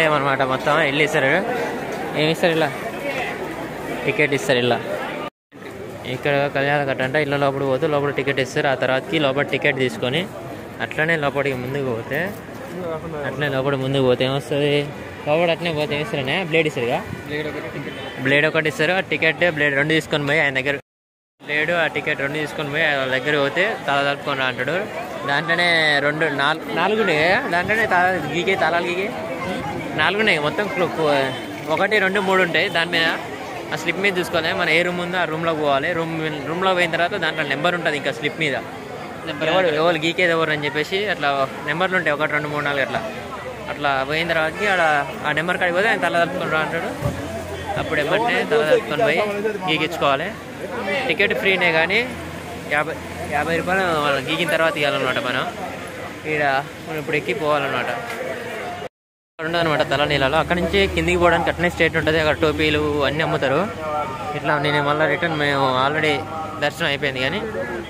Time అనమాట మొత్తం వెళ్ళి ఇస్తారు ఏమి ఇస్తారు ఇలా టికెట్ ఇస్తారు ఇలా ఇక్కడ కళ్యాణ కట్ట అంటే ఇళ్ళ లోపల పోతే లోపల టికెట్ ఇస్తారు ఆ తర్వాతకి లోపల టికెట్ తీసుకొని అట్లనే లోపలికి ముందుకు పోతే అట్లనే లోపల ముందుకు పోతే ఏమొస్తుంది లోపల అట్లనే పోతే ఏమిస్తారనే బ్లేడ్ ఇస్తారుగా బ్లేడ్ ఒకటి ఇస్తారు ఆ టికెట్ బ్లేడ్ రెండు తీసుకొని పోయి ఆయన దగ్గర బ్లేడ్ ఆ టికెట్ రెండు తీసుకొని పోయి వాళ్ళ దగ్గర పోతే తల తలుపుకొని రా అంటాడు దాంట్లోనే రెండు నాలుగు నాలుగు ఉన్నాయి కదా? దాంట్లోనే తల గీకే తలాలు గీకే నాలుగు ఉన్నాయి మొత్తం క్లు- కు- ఒకటి రెండు మూడు ఉంటాయి దాని మీద ఆ స్లిప్ మీద చూసుకోవాలి మన ఏ రూమ్ ఉందో ఆ రూమ్లోకి పోవాలి రూమ్ రూమ్లో పోయిన తర్వాత దాంట్లో నెంబర్ ఉంటుంది ఇంకా స్లిప్ మీద ఎవరు ఎవరు గీకేది ఎవరు అని చెప్పేసి అట్లా నెంబర్లు ఉంటాయి ఒకటి రెండు మూడు నాలుగు అట్లా అట్లా పోయిన తర్వాతకి ఆడ ఆ నెంబర్ కాడికి పోతే ఆయన తల తలుపుకొని రా అంటాడు అప్పుడు ఎమ్మటే తల తలుపుకొని పోయి గీకించుకోవాలి టికెట్ ఫ్రీనే కానీ యాభై యాభై రూపాయలు వాళ్ళు గీకిన తర్వాత ఇవ్వాలన్నమాట మనం ఇక్కడ మనం ఇప్పుడు ఎక్కి పోవాలన్నమాట ఉండదు అనమాట తల నీళ్ళలో అక్కడ నుంచి కిందికి పోవడానికి అట్లనే స్టేట్ ఉంటుంది అక్కడ టోపీలు అన్నీ అమ్ముతారు ఇట్లా నేను మళ్ళీ రిటర్న్ మేము ఆల్రెడీ దర్శనం అయిపోయింది కానీ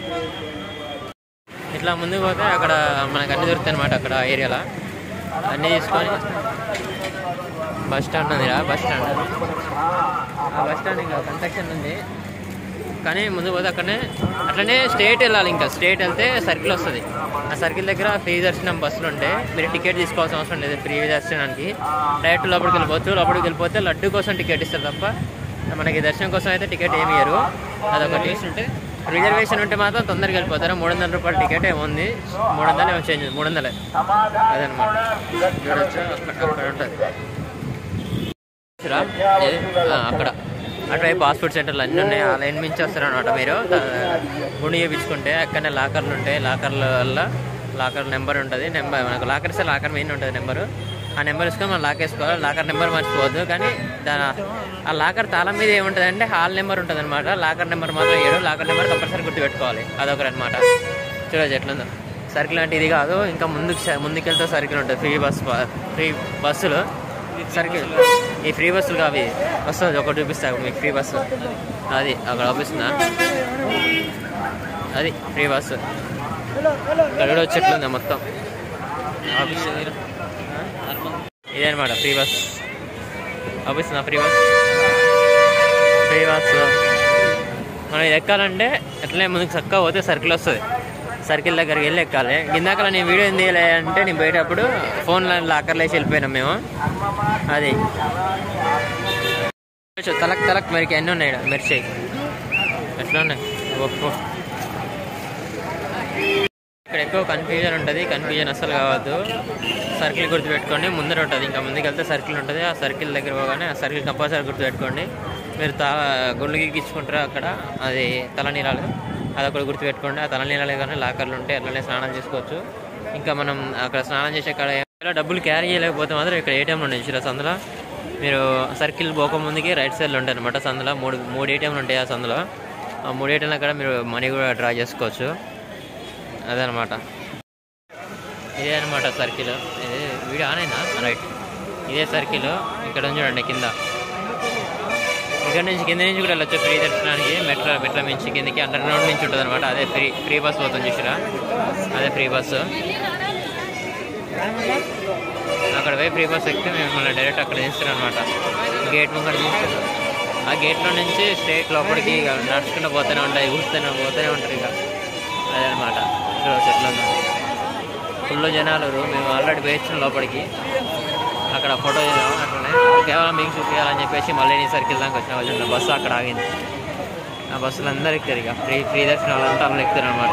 ఇట్లా ముందుకు పోతే అక్కడ మనకు అన్ని దొరుకుతాయి అనమాట అక్కడ ఏరియాలో అన్నీ తీసుకొని బస్ స్టాండ్ ఉంది బస్ స్టాండ్ ఆ బస్ స్టాండ్ ఇంకా కన్స్ట్రక్షన్ ఉంది కానీ ముందు పోతే అక్కడనే అట్లనే స్టేట్ వెళ్ళాలి ఇంకా స్టేట్ వెళ్తే సర్కిల్ వస్తుంది ఆ సర్కిల్ దగ్గర ఫ్రీ దర్శనం బస్సులు ఉంటాయి మీరు టికెట్ తీసుకోవాల్సిన అవసరం లేదు ఫ్రీ దర్శనానికి డైరెక్ట్ లోపలికి వెళ్ళిపోవచ్చు లోపలికి వెళ్ళిపోతే లడ్డు కోసం టికెట్ ఇస్తారు తప్ప మనకి దర్శనం కోసం అయితే టికెట్ ఏమి ఇయ్యరు అదొకటి ఉంటే రిజర్వేషన్ ఉంటే మాత్రం తొందరగా వెళ్ళిపోతారు మూడు వందల రూపాయల టికెట్ ఏముంది మూడు వందలు ఏమో చేంజ్ మూడు వందలే అదనమాట చూడొచ్చు అక్కడ అక్కడ ఉంటుంది చూరా? ఏది? ఆ, అక్కడ అటువైపు హాస్పిటల్ సెంటర్లు అన్నీ ఉన్నాయి ఆ లైన్ మించి వస్తారు అనమాట మీరు త- గుండు చేయించుకుంటే అక్కడనే లాకర్లు ఉంటాయి లాకర్ల వల్ల లాకర్ నెంబర్ ఉంటుంది నెంబర్ మనకు లాకర్ ఇస్తే లాకర్ మెయిన్ ఉంటుంది నెంబరు ఆ నెంబర్ ఇసుకొని మనం లాక్ వేసుకోవాలి లాకర్ నెంబర్ మర్చిపోవద్దు కానీ దాని ఆ లాకర్ తాళం మీద ఏముంటుంది అంటే హాల్ నెంబర్ ఉంటుంది అనమాట లాకర్ నెంబర్ మాత్రం ఏడు లాకర్ నెంబర్ కంపల్సరీ గుర్తుపెట్టుకోవాలి అదొకటి అనమాట చూడొచ్చు ఎట్లుందో సర్కిల్ అంటే ఇది కాదు ఇంకా ముందుకు స- ముందుకెళ్తే సర్కిల్ ఉంటుంది ఫ్రీ బస్ ఫ్రీ బస్సులు సర్కిల్ ఈ ఫ్రీ బస్సులు కావి వస్తుంది ఒకటి చూపిస్తా మీకు ఫ్రీ బస్సు అది అక్కడ చూపిస్తుందా అది ఫ్రీ బస్సు ఇక్కడ కూడా వచ్చేట్లుంది మొత్తం ఆఫీస్ ఇదే అనమాట ఫ్రీ బస్ ఆఫీస్తుందా ఫ్రీ బస్ ఫ్రీ బస్ మనం ఇది ఎక్కాలంటే ఎట్లనే ముందుకు చక్కగా పోతే సర్కిల్ వస్తుంది సర్కిల్ దగ్గరికి వెళ్ళి ఎక్కాలి ఇందాక నేను వీడియో ఎందుకు తీయలే అంటే నేను పోయేటప్పుడు ఫోన్లో లాకర్లో వేసి వెళ్ళిపోయినాం మేము అది తలక్ తలక్ మరికి అన్నీ ఉన్నాయి ఈడ, మిర్చి ఎట్లా ఉన్నాయి ఒప్పు ఇక్కడ ఎక్కువ కన్ఫ్యూజన్ ఉంటుంది కన్ఫ్యూజన్ అస్సలు కావద్దు సర్కిల్ గుర్తుపెట్టుకోండి ముందర ఉంటుంది ఇంకా ముందుకు వెళ్తే సర్కిల్ ఉంటుంది ఆ సర్కిల్ దగ్గర పోగానే ఆ సర్కిల్ కంపల్సరీ గుర్తుపెట్టుకోండి మీరు తా గుళ్ళు గీకించుకుంటారు అక్కడ అది తలనీలాలు అది ఒకటి గుర్తుపెట్టుకోండి ఆ తలనీలాలు కానీ లాకర్లు ఉంటాయి అట్లనే స్నానం చేసుకోవచ్చు ఇంకా మనం అక్కడ స్నానం చేసే కాడ ఏమైనా డబ్బులు క్యారీ చేయలేకపోతే మాత్రం ఇక్కడ ఏటీఎంలు ఉన్నాయి చూరా సందులో మీరు సర్కిల్ పోక ముందుకి రైట్ సైడ్లో ఉంటాయి అనమాట సందులో మూడు మూడు ఏటీఎంలు ఉంటాయి ఆ సందులో ఆ మూడు ఏటీఎంల కాడ మీరు మనీ కూడా డ్రా చేసుకోవచ్చు అదనమాట ఇదే అనమాట సర్కిల్ ఇది వీడియో ఆన్ అయిందా రైట్ ఇదే సర్కిల్ ఇక్కడ ఉంది చూడండి కింద ఇక్కడ నుంచి కింద నుంచి కూడా వెళ్ళొచ్చు ఫ్రీ దర్శనానికి మెట్ల మెట్ల నుంచి కిందకి అండర్ గ్రౌండ్ నుంచి ఉంటుంది అనమాట అదే ఫ్రీ ఫ్రీ బస్ పోతుంది చూసిరా అదే ఫ్రీ బస్సు అక్కడ పోయి ఫ్రీ బస్ ఎక్కితే మేము మళ్ళీ డైరెక్ట్ అక్కడ తీస్తారు అనమాట గేట్ ముంగడ తీస్తారు ఆ గేట్లో నుంచి స్ట్రేట్ లోపలికి ఇక నడుచుకుంటూ పోతూనే ఉంటాయి ఊస్తూనే పోతూనే ఉంటారు ఇక అదే అనమాట చూడవచ్చు ఎట్లా ఉందో ఫుల్ జనాలు మేము ఆల్రెడీ వేయించిన లోపలికి అక్కడ ఫోటో తీద్దాం అట్లనే కేవలం మీకు చూపించాలని చెప్పేసి మళ్ళీ నేను సర్కిల్ దాకా వచ్చిన వాళ్ళు బస్సు అక్కడ ఆగింది ఆ బస్సులు అందరు ఎక్కుతారు ఇక ఫ్రీ ఫ్రీ దర్శనం వాళ్ళంతా అలా ఎక్కుతారు అనమాట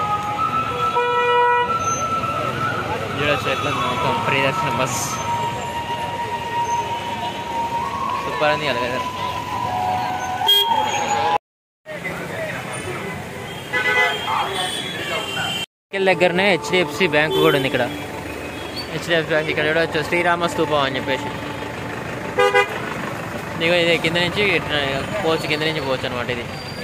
చూడొచ్చు ఎట్లా ఉందో మొత్తం ఫ్రీ దర్శనం బస్ సూపర్ ఉంది కదా వెదర్ సర్కిల్ దగ్గరనే హెచ్డిఎఫ్సి బ్యాంక్ కూడా ఉంది ఇక్కడ హెచ్డిఎఫ్సి బ్యాంక్ ఇక్కడ చూడవచ్చు శ్రీరామ స్తూపం అని చెప్పేసి నీకు ఇది కింద నుంచి ఇట్లా పోవచ్చు కింద నుంచి పోవచ్చు అనమాట ఇది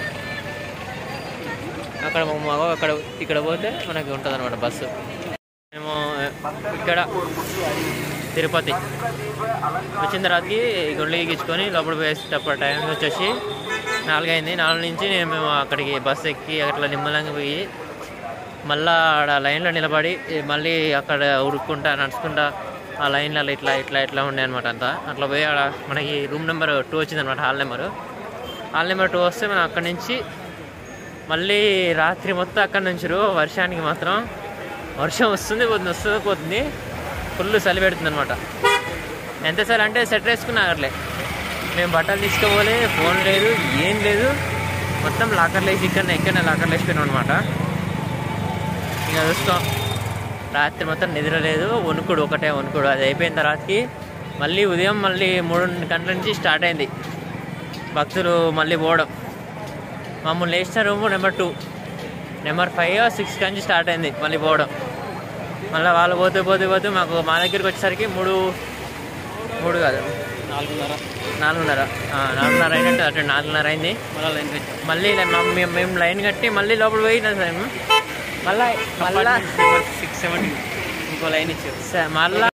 అక్కడ మగ అక్కడ ఇక్కడ పోతే మనకి ఉంటుంది అనమాట బస్సు మేము ఇక్కడ తిరుపతి వచ్చిన తర్వాతకి గుండె ఎక్కించుకొని లోపల వేసేటప్పుడు టైం వచ్చేసి నాలుగైంది నాలుగు నుంచి నేను మేము అక్కడికి బస్సు ఎక్కి అట్లా నిమ్మలంగా పోయి మళ్ళా ఆడ లైన్లో నిలబడి మళ్ళీ అక్కడ ఉరుక్కుంటా నడుచుకుంటా ఆ లైన్లలో ఇట్లా ఇట్లా ఇట్లా ఉండే అనమాట అంతా అట్లా పోయి ఆడ మనకి రూమ్ నెంబర్ టూ వచ్చింది అనమాట hall number hall number two వస్తే మనం అక్కడి నుంచి మళ్ళీ రాత్రి మొత్తం అక్కడి నుంచి వర్షానికి మాత్రం వర్షం వస్తుంది పోతుంది వస్తుంది పోతుంది ఫుల్ చలి పెడుతుంది అనమాట ఎంత చలి అంటే సెట్ వేసుకున్నా అట్లే మేము బట్టలు తీసుకోపోలే ఫోన్ లేదు ఏం లేదు మొత్తం లాకర్లు వేసి ఇక్కడ ఎక్కడ లాకర్లు వేసిపోయినాం అనమాట ఇంకా చూస్తాం రాత్రి మొత్తం నిద్ర లేదు వణుకుడు ఒకటే వణుకుడు అది అయిపోయిన తర్వాతకి మళ్ళీ ఉదయం మళ్ళీ మూడు గంటల నుంచి స్టార్ట్ అయింది భక్తులు మళ్ళీ పోవడం మమ్మల్ని లేచిన room number two number five six నుంచి స్టార్ట్ అయింది మళ్ళీ పోవడం మళ్ళీ వాళ్ళు పోతూ పోతూ పోతూ మాకు మా దగ్గరికి వచ్చేసరికి మూడు మూడు కాదు నాలుగున్నర నాలుగున్నర ఆ, నాలుగున్నర అయినట్టు అటు నాలుగున్నర అయింది మళ్ళీ లైన్ కట్టి మళ్ళీ లై- మా- మేము మేము లైన్ కట్టి మళ్ళీ లోపల పోయిన సార్ మళ్ళా మళ్ళా సిక్స్ సెవెంటీ ఇంకో లైన్ ఇచ్చారు స- మళ్ళా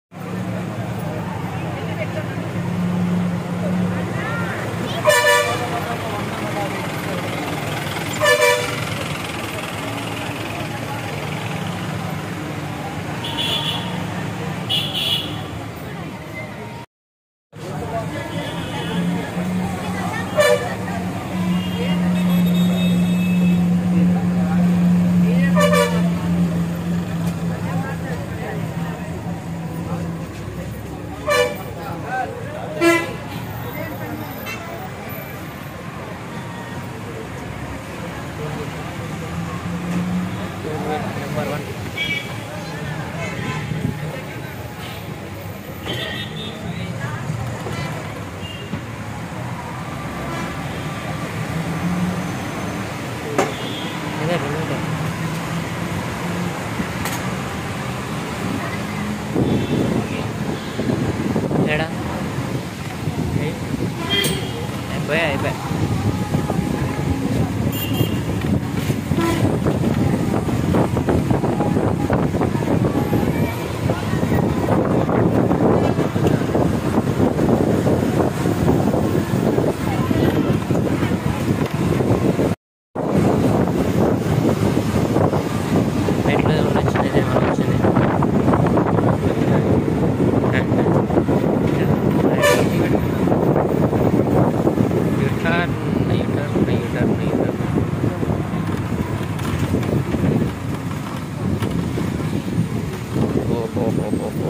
నెంబర్ వన్ అదే రెండు ఏడా అయిపోయా అయిపోయా బయటలో వచ్చింది ఇదే మనకు వచ్చింది యూటర్న్ యూటర్న్ యూటర్న్ యూటర్న్ ఓ ఓ ఓ ఓ ఓ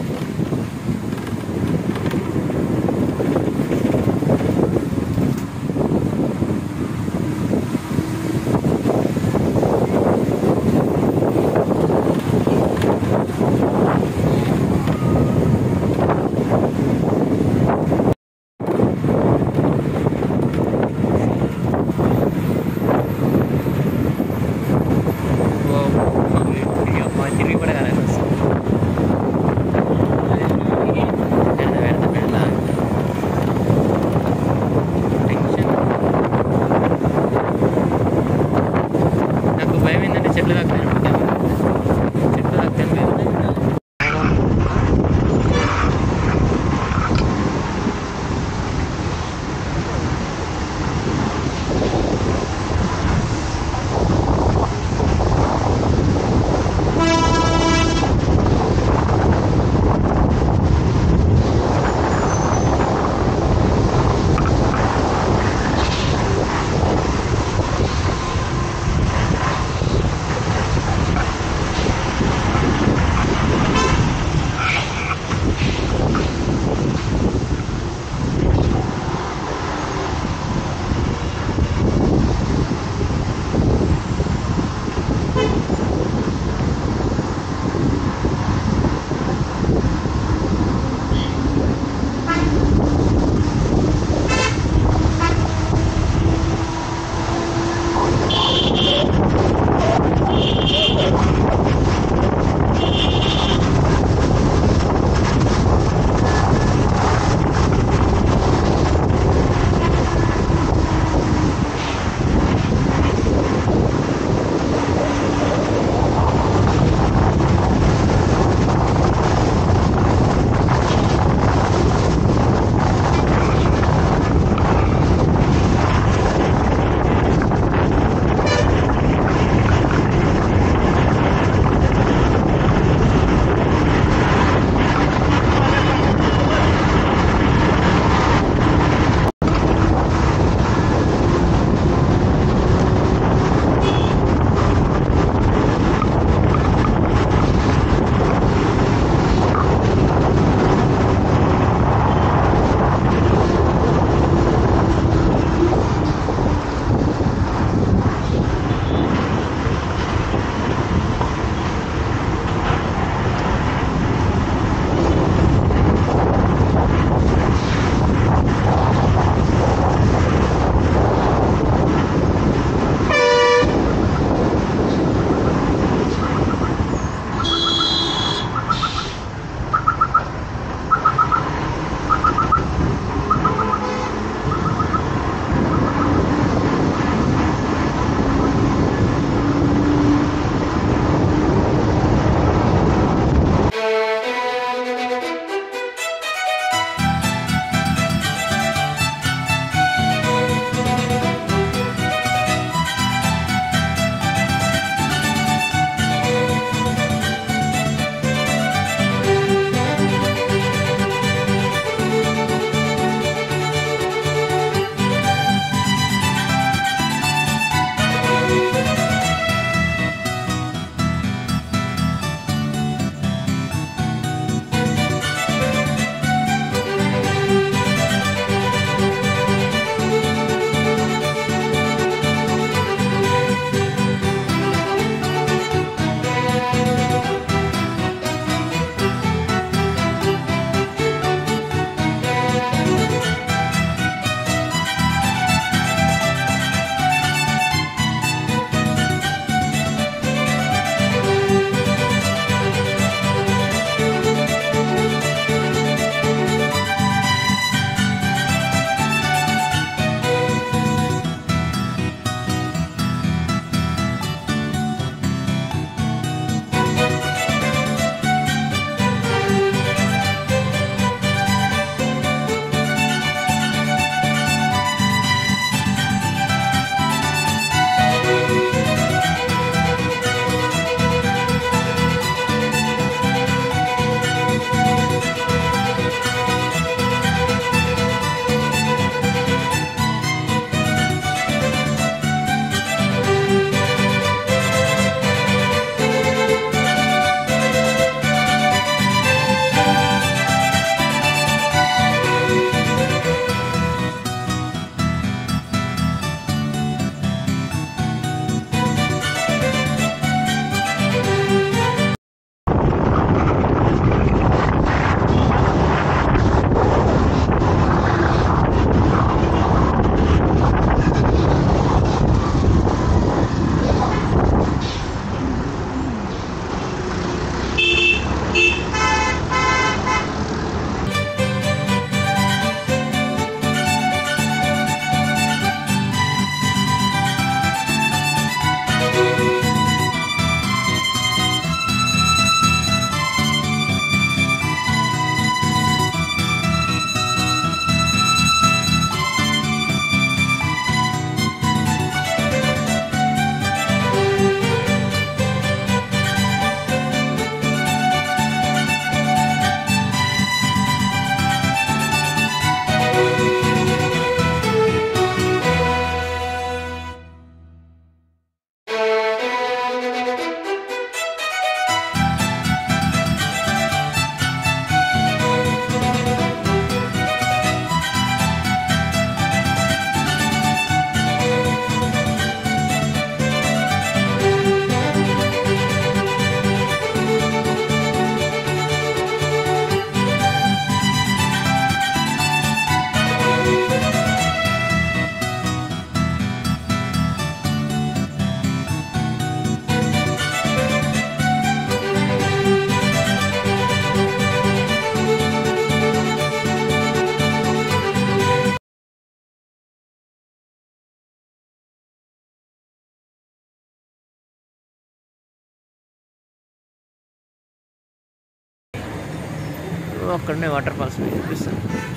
అక్కడనే వాటర్ ఫాల్స్ మీకు చూపిస్తాను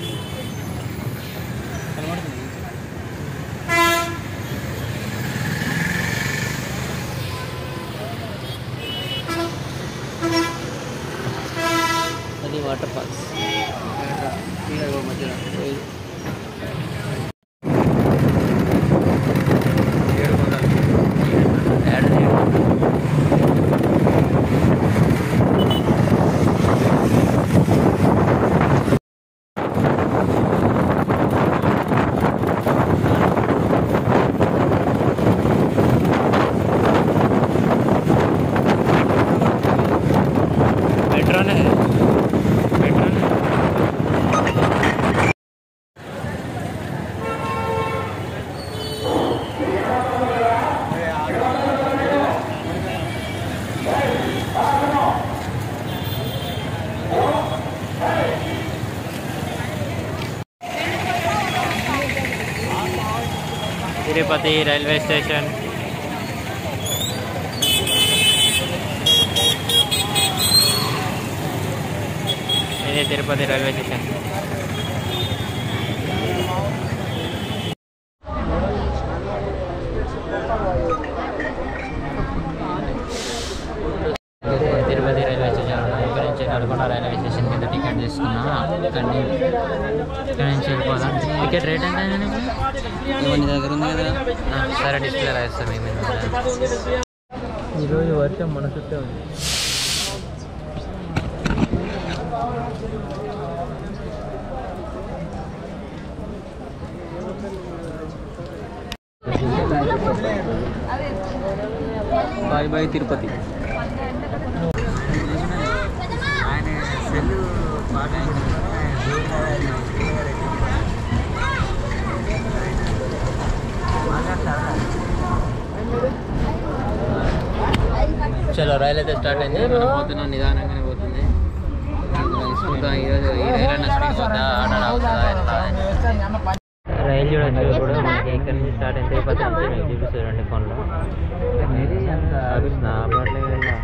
కనబడుతుంది అది వాటర్ ఫాల్స్ ఇదిగో మధ్యలో ఏడు వందలు మెట్రోనే మెట్రోనే తిరుపతి రైల్వే స్టేషన్ ఇదే తిరుపతి రైల్వే స్టేషన్ ఇదే తిరుపతి రైల్వే స్టేషన్ అన్న. ఇక్కడ నుంచి నల్గొండ రైల్వే స్టేషన్ కింద టికెట్ తీసుకున్నా ఇక్కడ నుంచి ఇక్కడ నుంచి వెళ్ళిపోదాం టికెట్ రేట్ ఎంత అయింది నీకు? ఇవ్వండి నీ దగ్గర ఉంది కదా ఆ, సరే డిస్ప్లే రాస్తాం మీ మీద ఈరోజు వర్షం మన చుట్టే ఉంది బాయ్ బాయ్ తిరుపతి చలో రైలు అయితే స్టార్ట్ అయింది మనం పోతున్నాం నిదానంగానే పోతుంది చూద్దాం ఈరోజు ఈ రైలు అన్న స్పీడ్ పోతా ఆర్డర్ అవుతుందా ఎట్లా అని. రైలు చూడొచ్చు ఇప్పుడు మనకి ఇక్కడ నుంచి స్టార్ట్ అయింది తిరుపతి నుంచి మీకు చూపిస్తారు రెండు ఫోన్లో చూపిస్తున్నా అప్పట్లో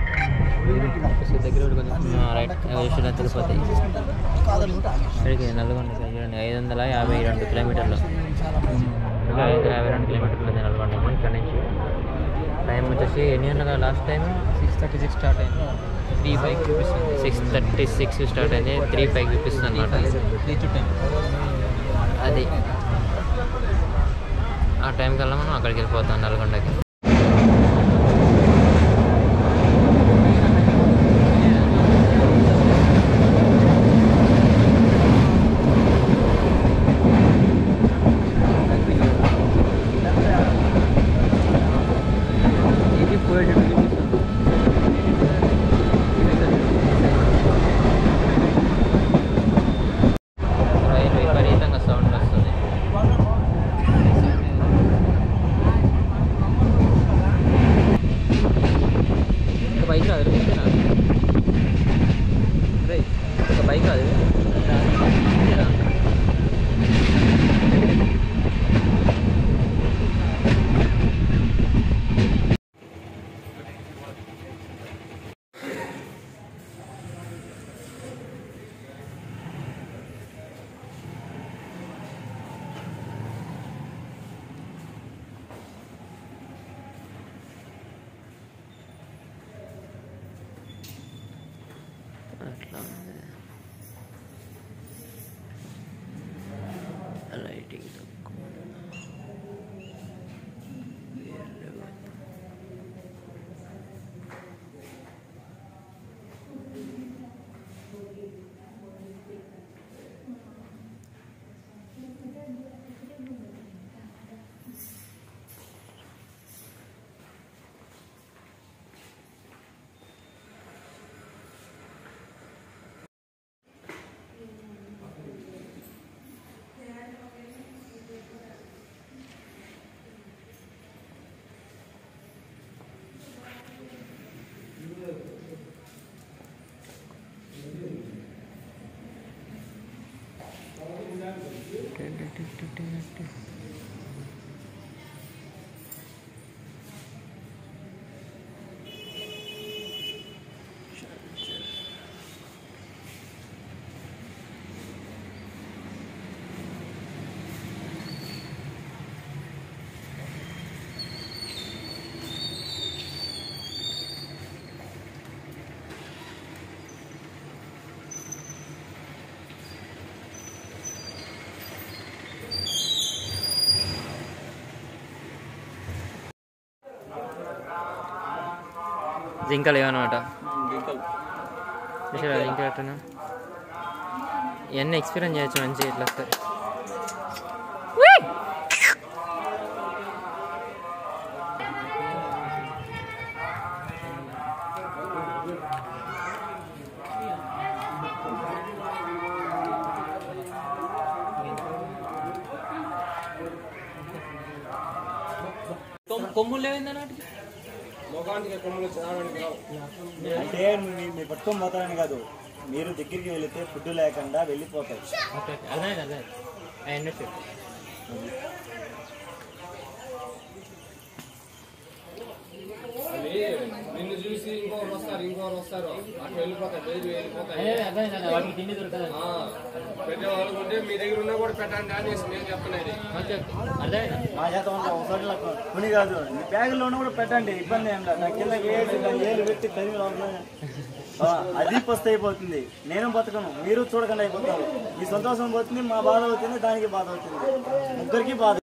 దగ్గర రైట్ చూసిన తిరుపతి ఇక్కడికి నల్గొండ చూడండి ఐదు వందల యాభై రెండు కిలోమీటర్లు ఇంకా ఐదు యాభై రెండు కిలోమీటర్లు ఉంది నల్గొండకి ఇక్కడ నుంచి టైం వచ్చేసి ఎన్ని గంటల last time six thirty six start అయింది త్రీ ఫైవ్ చూపిస్తుంది సిక్స్ థర్టీ సిక్స్ స్టార్ట్ అయింది త్రీ ఫైవ్ చూపిస్తుంది అనమాట రీచ్ టైం అది ఆ టైం కల్లా మనం అక్కడికి వెళ్ళిపోతాం నల్గొండకి ఇది పోయేటట్టు చూపిస్తుంది రైలు విపరీతంగా సౌండ్ వస్తుంది ఒక బైక్ రాదు రే ఒక బైక్ రాదు అట్లా ఉంది లైటింగ్ తక్కువ జింకలు ఏమన్నమాట జింకలు చూసారా జింక కట్టను ఇవన్నీ ఎక్స్పీరియన్స్ చేయొచ్చు మంచి ఇట్లా వస్తాయి కొమ్ములు లేవిందా నాటికి అంటే మీ- మీ పట్టుకొని పోతారని కాదు మీరు దగ్గరికి వెళితే ఫుడ్ లేకుండా వెళ్ళిపోతారు ఓకే ఓకే అర్థమైంది అర్థమైంది ఐ అండర్స్టాండ్ నిన్ను చూసి ఇంకోరు వస్తారు ఇంకోరు వస్తారు అటు వెళ్ళిపోతారు డైలీ వెళ్ళిపోతాయి అదే అర్థమైంది అర్థమైంది. వాటికి తిండి దొరకదు ఆ, పెట్టేవాళ్ళు ఉంటే మీ దగ్గర ఉన్నా కూడా పెట్టండి అని నేను చెప్తున్నాను ఓకే ఓకే అర్థమైంది మా చేత ఉన్న ఒకసారి నాకు కొని కాదు మీ బ్యాగులోనూ కూడా పెట్టండి ఇబ్బంది ఏం లేదు నా కింద వేసి దాన్ని ఏలు పెట్టి తరిమి లోపల ఆ, అది పస్తు అయిపోతుంది నేను బతకను మీరు చూడకుండా అయిపోతారు మీ సంతోషం పోతుంది మా బాధ అవుతుంది దానికి బాధ అవుతుంది ముగ్గురికి బాధ